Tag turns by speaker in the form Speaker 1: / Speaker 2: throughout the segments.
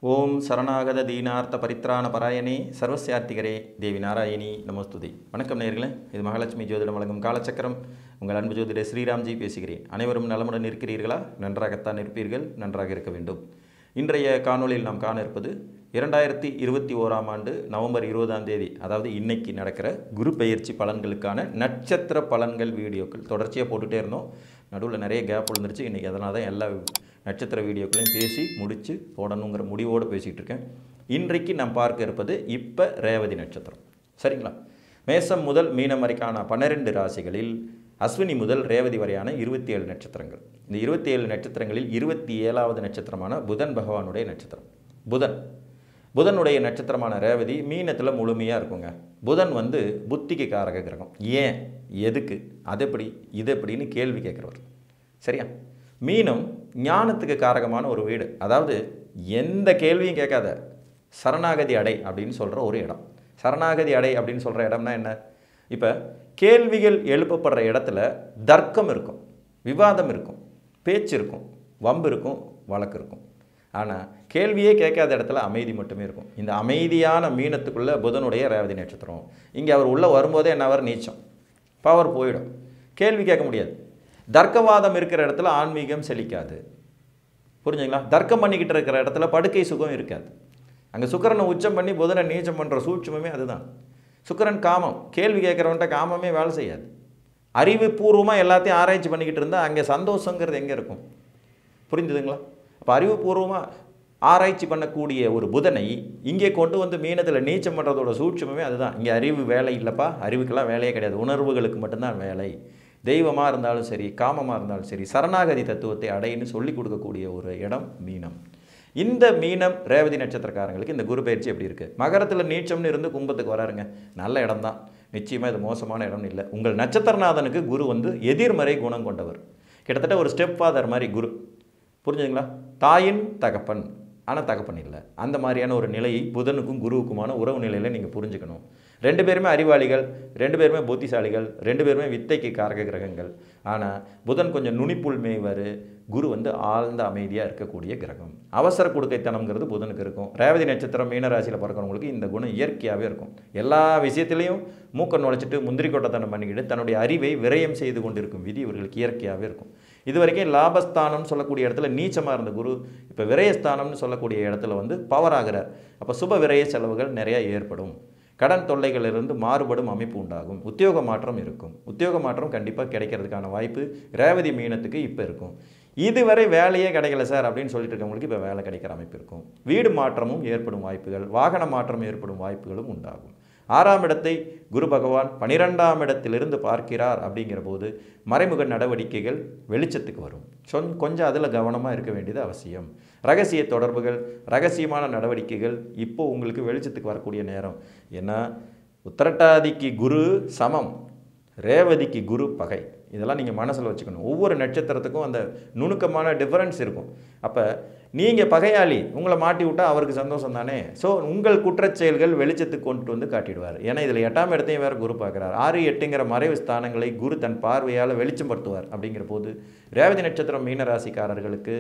Speaker 1: ஓம் சரணாகத தீனார்த்த பரித்ராண பராயணே சர்வசியார்த்திகரே தேவி நாராயணி நமஸ்துதி வணக்கம் நேர்களே இது மகாலட்சுமி ஜோதிடம் வழங்கும் காலச்சக்கரம் உங்கள் அன்பு ஜோதிடர் ஸ்ரீராம்ஜி பேசுகிறேன் அனைவரும் நலமுடன் இருக்கிறீர்களா நன்றாகத்தான் இருப்பீர்கள் நன்றாக இருக்க வேண்டும் இன்றைய காணொளியில் நாம் காண இருப்பது இரண்டாயிரத்தி இருபத்தி ஓராம் ஆண்டு நவம்பர் இருபதாம் தேதி அதாவது இன்னைக்கு நடக்கிற குரு பெயர்ச்சி பலன்களுக்கான நட்சத்திர பலன்கள் வீடியோக்கள் தொடர்ச்சியாக போட்டுகிட்டே இருந்தோம் நடுவில் நிறைய கேப் விழுந்துருச்சு இன்றைக்கி அதனால தான் எல்லா நட்சத்திர வீடியோக்களையும் பேசி முடித்து போடணுங்கிற முடிவோடு பேசிகிட்டு இருக்கேன் இன்றைக்கு நாம் பார்க்க இருப்பது இப்போ ரேவதி நட்சத்திரம் சரிங்களா மேசம் முதல் மீனம் வரைக்கான பன்னிரெண்டு ராசிகளில் அஸ்வினி முதல் ரேவதி வரையான இருபத்தி ஏழு நட்சத்திரங்கள் இந்த இருபத்தி ஏழு நட்சத்திரங்களில் இருபத்தி ஏழாவது நட்சத்திரமான புதன் பகவானுடைய நட்சத்திரம் புதன் புதனுடைய நட்சத்திரமான ரேவதி மீனத்தில் முழுமையாக இருக்குங்க புதன் வந்து புத்திக்கு காரக கிரகம் ஏன் எதுக்கு அது எப்படி இது எப்படின்னு கேள்வி கேட்குறவர் சரியா மீனம் ஞானத்துக்கு காரகமான ஒரு வீடு அதாவது எந்த கேள்வியும் கேட்காத சரணாகதி அடை அப்படின்னு சொல்கிற ஒரு இடம் சரணாகதி அடை அப்படின்னு சொல்கிற இடம்னா என்ன இப்போ கேள்விகள் எழுப்பப்படுற இடத்துல தர்க்கம் இருக்கும் விவாதம் இருக்கும் பேச்சு இருக்கும் வம்பு இருக்கும் வழக்கு இருக்கும் ஆனால் கேள்வியே கேட்காத இடத்துல அமைதி மட்டுமே இருக்கும் இந்த அமைதியான மீனத்துக்குள்ளே புதனுடைய ரேவதி நட்சத்திரம் இங்கே அவர் உள்ளே வரும்போதே என்ன அவர் நீச்சம் பவர் போயிடும் கேள்வி கேட்க முடியாது தர்க்கவாதம் இருக்கிற இடத்துல ஆன்மீகம் செழிக்காது புரிஞ்சுங்களா தர்க்கம் பண்ணிக்கிட்டு இருக்கிற இடத்துல படுக்கை சுகம் இருக்காது அங்கே சுக்கரனை உச்சம் பண்ணி புதனை நீச்சம் பண்ணுற சூட்சுமமே அதுதான் சுக்கரன் காமம் கேள்வி கேட்குறவன்ட்ட காமமே வேலை செய்யாது அறிவுபூர்வமாக எல்லாத்தையும் ஆராய்ச்சி பண்ணிக்கிட்டு இருந்தால் அங்கே சந்தோஷங்கிறது எங்கே இருக்கும் புரிஞ்சுதுங்களா அப்போ அறிவுபூர்வமாக ஆராய்ச்சி பண்ணக்கூடிய ஒரு புதனை இங்கே கொண்டு வந்து மீனத்தில் நீச்சம் பண்ணுறதோட சூட்சமே அதுதான் இங்கே அறிவு வேலை இல்லைப்பா அறிவுக்கெல்லாம் வேலையே கிடையாது உணர்வுகளுக்கு மட்டும்தான் வேலை தெய்வமாக இருந்தாலும் சரி காமமாக இருந்தாலும் சரி சரணாகதி தத்துவத்தை அடைன்னு சொல்லி கொடுக்கக்கூடிய ஒரு இடம் மீனம் இந்த மீனம் ரேவதி நட்சத்திரக்காரங்களுக்கு இந்த குரு பயிற்சி எப்படி இருக்குது மகரத்தில் நீச்சம்னு இருந்து கும்பத்துக்கு வராருங்க நல்ல இடம் தான் நிச்சயமாக இது மோசமான இடம்னு இல்லை உங்கள் நட்சத்திரநாதனுக்கு குரு வந்து எதிர்மறை குணம் கொண்டவர் கிட்டத்தட்ட ஒரு ஸ்டெப் ஃபாதர் மாதிரி குரு புரிஞ்சுதுங்களா தாயின் தகப்பன் ஆனால் தகப்பன் இல்லை அந்த மாதிரியான ஒரு நிலையை புதனுக்கும் குருவுக்குமான உறவு நிலையில் நீங்கள் புரிஞ்சுக்கணும் ரெண்டு பேருமே அறிவாளிகள் ரெண்டு பேருமே புத்திசாலிகள் ரெண்டு பேருமே வித்தைக்கு காரக கிரகங்கள் ஆனால் புதன் கொஞ்சம் நுனிப்புள் மேய்வார் குரு வந்து ஆழ்ந்த அமைதியாக இருக்கக்கூடிய கிரகம் அவசர கொடுக்கைத்தனம்ங்கிறது புதனுக்கு இருக்கும் ரேவதி நட்சத்திரம் மீனராசியில் பிறக்கிறவங்களுக்கு இந்த குணம் இயற்கையாகவே இருக்கும் எல்லா விஷயத்துலையும் மூக்க நுழைச்சிட்டு முந்திரி கொட்டத்தனம் பண்ணிக்கிட்டு தன்னுடைய அறிவை விரயம் செய்து கொண்டிருக்கும் விதி இவர்களுக்கு இயற்கையாகவே இருக்கும் இது வரைக்கும் லாபஸ்தானம்னு சொல்லக்கூடிய இடத்துல நீச்சமாக இருந்த குரு இப்போ விரயஸ்தானம்னு சொல்லக்கூடிய இடத்துல வந்து பவர் ஆகிறார் அப்போ சுப விரய செலவுகள் நிறையா ஏற்படும் கடன் தொல்லைகளிலிருந்து மாறுபடும் அமைப்பு உண்டாகும் உத்தியோக மாற்றம் இருக்கும் உத்தியோக மாற்றம் கண்டிப்பாக கிடைக்கிறதுக்கான வாய்ப்பு ரேவதி மீனத்துக்கு இப்போ இருக்கும் இதுவரை வேலையே கிடைக்கல சார் அப்படின்னு சொல்லிட்டு இருக்கவங்களுக்கு இப்போ வேலை கிடைக்கிற அமைப்பு இருக்கும் வீடு மாற்றமும் ஏற்படும் வாய்ப்புகள் வாகன மாற்றம் ஏற்படும் வாய்ப்புகளும் உண்டாகும் ஆறாம் இடத்தை குரு பகவான் பனிரெண்டாம் இடத்திலிருந்து பார்க்கிறார் அப்படிங்கிற போது மறைமுக நடவடிக்கைகள் வெளிச்சத்துக்கு வரும் சொன் கொஞ்சம் அதில் கவனமாக இருக்க வேண்டியது அவசியம் ரகசிய தொடர்புகள் ரகசியமான நடவடிக்கைகள் இப்போ உங்களுக்கு வெளிச்சத்துக்கு வரக்கூடிய நேரம் ஏன்னா உத்தரட்டாதிக்கு குரு சமம் ரேவதிக்கு குரு பகை இதெல்லாம் நீங்கள் மனசில் வச்சுக்கணும் ஒவ்வொரு நட்சத்திரத்துக்கும் அந்த நுணுக்கமான டிஃபரன்ஸ் இருக்கும் அப்போ நீங்கள் பகையாளி உங்களை மாட்டி விட்டால் அவருக்கு சந்தோஷம் தானே ஸோ உங்கள் குற்றச்செயல்கள் வெளிச்சத்துக்கு கொண்டு வந்து காட்டிடுவார் ஏன்னா இதில் எட்டாம் இடத்தையும் வேறு குரு பார்க்குறார் ஆறு எட்டுங்கிற மறைவு ஸ்தானங்களை குரு தன் பார்வையால் வெளிச்சப்படுத்துவார் அப்படிங்கிற போது ரேவதி நட்சத்திரம் மீனராசிக்காரர்களுக்கு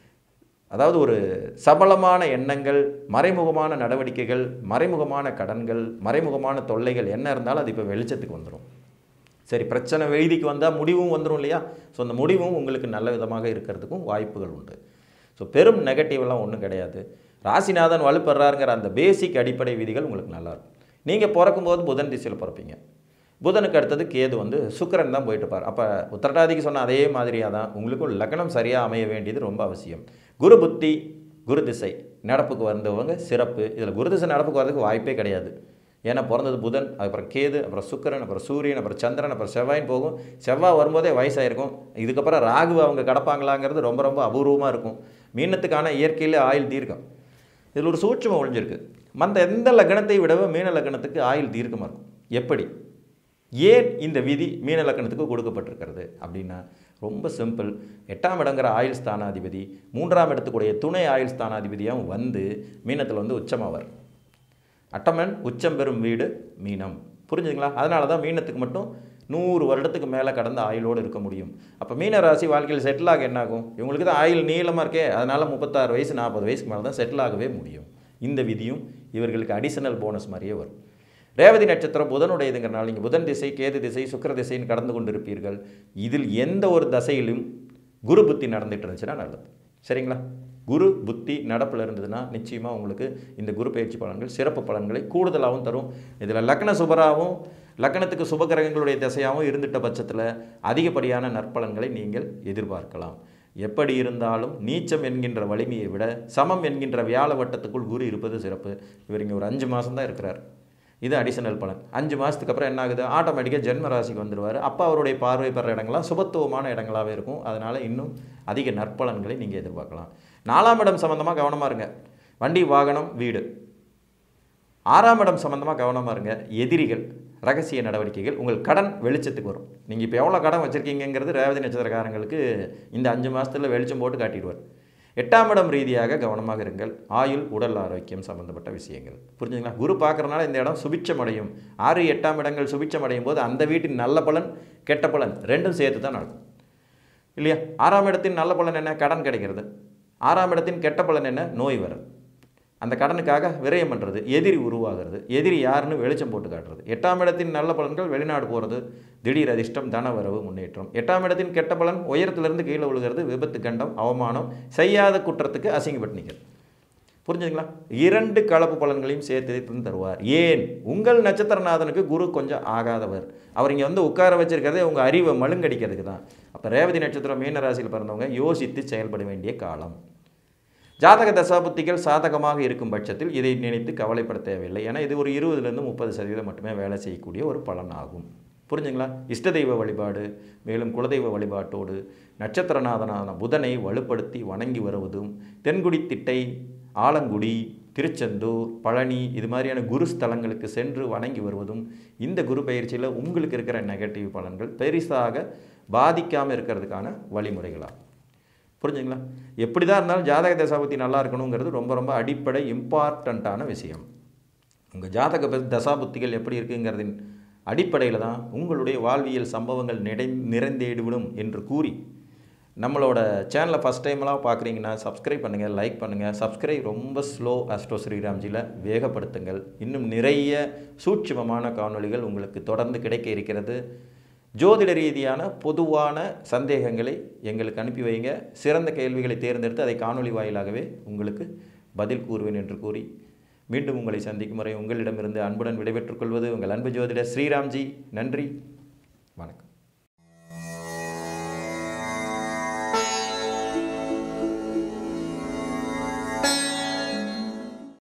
Speaker 1: அதாவது ஒரு சபலமான எண்ணங்கள் மறைமுகமான நடவடிக்கைகள் மறைமுகமான கடன்கள் மறைமுகமான தொல்லைகள் என்ன இருந்தாலும் அது இப்போ வெளிச்சத்துக்கு வந்துடும் சரி பிரச்சனை எழுதிக்கு வந்தால் முடிவும் வந்துடும் இல்லையா ஸோ அந்த முடிவும் உங்களுக்கு நல்ல விதமாக இருக்கிறதுக்கும் வாய்ப்புகள் உண்டு ஸோ பெரும் நெகட்டிவ்லாம் ஒன்றும் கிடையாது ராசிநாதன் வலுப்படுறாருங்கிற அந்த பேசிக் அடிப்படை விதிகள் உங்களுக்கு நல்லாயிருக்கும் நீங்கள் பிறக்கும்போது புதன் திசையில் பிறப்பீங்க புதனுக்கு அடுத்தது கேது வந்து சுக்கரன் தான் போயிட்டு பார் அப்போ உத்தரட்டாதிக்கு சொன்ன அதே மாதிரியாக தான் உங்களுக்கும் லக்னம் சரியாக அமைய வேண்டியது ரொம்ப அவசியம் குரு புத்தி குரு திசை நடப்புக்கு வந்தவங்க சிறப்பு இதில் குரு திசை நடப்புக்கு வரதுக்கு வாய்ப்பே கிடையாது ஏன்னா பிறந்தது புதன் அப்புறம் கேது அப்புறம் சுக்கரன் அப்புறம் சூரியன் அப்புறம் சந்திரன் அப்புறம் செவ்வாயின் போகும் செவ்வாய் வரும்போதே வயசாயிருக்கும் இதுக்கப்புறம் ராகு அவங்க கிடப்பாங்களாங்கிறது ரொம்ப ரொம்ப அபூர்வமாக இருக்கும் மீனத்துக்கான இயற்கையில் ஆயுள் தீர்க்கம் இதில் ஒரு சூட்சமாக ஒழிஞ்சிருக்கு மற்ற எந்த லக்னத்தை விடவே மீன லக்னத்துக்கு ஆயுள் தீர்க்கமாக இருக்கும் எப்படி ஏன் இந்த விதி மீன லக்கணத்துக்கு கொடுக்கப்பட்டிருக்கிறது அப்படின்னா ரொம்ப சிம்பிள் எட்டாம் இடங்கிற ஆயுள் ஸ்தானாதிபதி மூன்றாம் இடத்துக்குடைய துணை ஆயுள் ஸ்தானாதிபதியாகவும் வந்து மீனத்தில் வந்து உச்சமாவார் அட்டமன் உச்சம் பெறும் வீடு மீனம் புரிஞ்சுதுங்களா அதனால தான் மீனத்துக்கு மட்டும் நூறு வருடத்துக்கு மேலே கடந்த ஆயுளோடு இருக்க முடியும் அப்போ மீன ராசி வாழ்க்கையில் செட்டில் ஆக என்ன ஆகும் இவங்களுக்கு தான் ஆயுள் நீளமாக இருக்கே அதனால் முப்பத்தாறு வயசு நாற்பது வயசுக்கு மேலே தான் செட்டில் ஆகவே முடியும் இந்த விதியும் இவர்களுக்கு அடிஷனல் போனஸ் மாதிரியே வரும் ரேவதி நட்சத்திரம் புதனுடையதுங்கிறனால நீங்கள் புதன் திசை கேது திசை சுக்கிர திசைன்னு கடந்து கொண்டிருப்பீர்கள் இதில் எந்த ஒரு தசையிலும் குரு புத்தி நடந்துட்டு இருந்துச்சுன்னா நல்லது சரிங்களா குரு புத்தி நடப்பில் இருந்ததுன்னா நிச்சயமாக உங்களுக்கு இந்த குரு பயிற்சி பலன்கள் சிறப்பு பலன்களை கூடுதலாகவும் தரும் இதில் லக்ன சுபராகவும் லக்னத்துக்கு சுபகிரகங்களுடைய திசையாகவும் இருந்துட்ட பட்சத்தில் அதிகப்படியான நற்பலன்களை நீங்கள் எதிர்பார்க்கலாம் எப்படி இருந்தாலும் நீச்சம் என்கின்ற வலிமையை விட சமம் என்கின்ற வியாழ வட்டத்துக்குள் குரு இருப்பது சிறப்பு இவர் இங்கே ஒரு அஞ்சு மாதம் தான் இருக்கிறார் இது அடிஷனல் பலன் அஞ்சு மாதத்துக்கு அப்புறம் என்ன ஆகுது ஆட்டோமேட்டிக்காக ஜென்ம ராசிக்கு வந்துடுவார் அப்போ அவருடைய பார்வை பெற இடங்கள்லாம் சுபத்துவமான இடங்களாகவே இருக்கும் அதனால் இன்னும் அதிக நற்பலன்களை நீங்கள் எதிர்பார்க்கலாம் நாலாம் இடம் சம்மந்தமாக கவனமாக இருங்க வண்டி வாகனம் வீடு ஆறாம் இடம் சம்மந்தமாக கவனமாக இருங்க எதிரிகள் ரகசிய நடவடிக்கைகள் உங்கள் கடன் வெளிச்சத்துக்கு வரும் நீங்கள் இப்போ எவ்வளோ கடன் வச்சுருக்கீங்கிறது ரேவதி நட்சத்திரக்காரங்களுக்கு இந்த அஞ்சு மாதத்தில் வெளிச்சம் போட்டு காட்டிடுவார் எட்டாம் இடம் ரீதியாக கவனமாக இருங்கள் ஆயுள் உடல் ஆரோக்கியம் சம்பந்தப்பட்ட விஷயங்கள் புரிஞ்சுங்களா குரு பார்க்குறனால இந்த இடம் சுபிச்சம் அடையும் ஆறு எட்டாம் இடங்கள் சுபிச்சம் அடையும் போது அந்த வீட்டின் நல்ல பலன் கெட்ட பலன் ரெண்டும் சேர்த்து தான் நடக்கும் இல்லையா ஆறாம் இடத்தின் நல்ல பலன் என்ன கடன் கிடைக்கிறது ஆறாம் இடத்தின் கெட்ட பலன் என்ன நோய் வர்றது அந்த கடனுக்காக விரயம் பண்ணுறது எதிரி உருவாகிறது எதிரி யாருன்னு வெளிச்சம் போட்டு காட்டுறது எட்டாம் இடத்தின் நல்ல பலன்கள் வெளிநாடு போகிறது திடீர் அதிர்ஷ்டம் தனவரவு முன்னேற்றம் எட்டாம் இடத்தின் கெட்ட பலன் உயரத்திலிருந்து கீழே விழுகிறது விபத்து கண்டம் அவமானம் செய்யாத குற்றத்துக்கு அசிங்கப்பட்டு நிற்கிறது புரிஞ்சுங்களா இரண்டு கலப்பு பலன்களையும் சேர்த்து தருவார் ஏன் உங்கள் நட்சத்திரநாதனுக்கு குரு கொஞ்சம் ஆகாதவர் அவர் இங்கே வந்து உட்கார வச்சிருக்கிறதே உங்கள் அறிவை மழுங்கடிக்கிறதுக்கு தான் அப்போ ரேவதி நட்சத்திரம் மீன ராசியில் பிறந்தவங்க யோசித்து செயல்பட வேண்டிய காலம் ஜாதக தசாபுத்திகள் சாதகமாக இருக்கும் பட்சத்தில் இதை நினைத்து கவலைப்பட தேவையில்லை ஏன்னா இது ஒரு இருபதுலேருந்து முப்பது சதவீதம் மட்டுமே வேலை செய்யக்கூடிய ஒரு பலன் ஆகும் புரிஞ்சுங்களா இஷ்ட தெய்வ வழிபாடு மேலும் குலதெய்வ வழிபாட்டோடு நட்சத்திரநாதனான புதனை வலுப்படுத்தி வணங்கி வருவதும் தென்குடி திட்டை ஆலங்குடி திருச்செந்தூர் பழனி இது மாதிரியான குரு ஸ்தலங்களுக்கு சென்று வணங்கி வருவதும் இந்த குரு பயிற்சியில் உங்களுக்கு இருக்கிற நெகட்டிவ் பலன்கள் பெரிசாக பாதிக்காமல் இருக்கிறதுக்கான வழிமுறைகளாகும் புரிஞ்சுங்களா எப்படி தான் இருந்தாலும் ஜாதக தசாபத்தி நல்லா இருக்கணுங்கிறது ரொம்ப ரொம்ப அடிப்படை இம்பார்ட்டண்ட்டான விஷயம் உங்கள் ஜாதக ப- தசாபுத்திகள் எப்படி இருக்குங்கிறதின் அடிப்படையில் தான் உங்களுடைய வாழ்வியல் சம்பவங்கள் நிறை நிறைந்தேடிவிடும் என்று கூறி நம்மளோட சேனலை ஃபஸ்ட் டைம்லாம் பார்க்குறீங்கன்னா சப்ஸ்கிரைப் பண்ணுங்கள் லைக் பண்ணுங்கள் சப்ஸ்கிரைப் ரொம்ப ஸ்லோ அஸ்ட்ரோ ஸ்ரீராம்ஜியில் வேகப்படுத்துங்கள் இன்னும் நிறைய சூட்சுமமான காணொளிகள் உங்களுக்கு தொடர்ந்து கிடைக்க இருக்கிறது ஜோதிட ரீதியான பொதுவான சந்தேகங்களை எங்களுக்கு அனுப்பி வைங்க சிறந்த கேள்விகளை தேர்ந்தெடுத்து அதை காணொளி வாயிலாகவே உங்களுக்கு பதில் கூறுவேன் என்று கூறி மீண்டும் உங்களை சந்திக்கும் வரை உங்களிடமிருந்து அன்புடன் விடைபெற்றுக் கொள்வது உங்கள் அன்பு ஜோதிடர் ஸ்ரீராம்ஜி நன்றி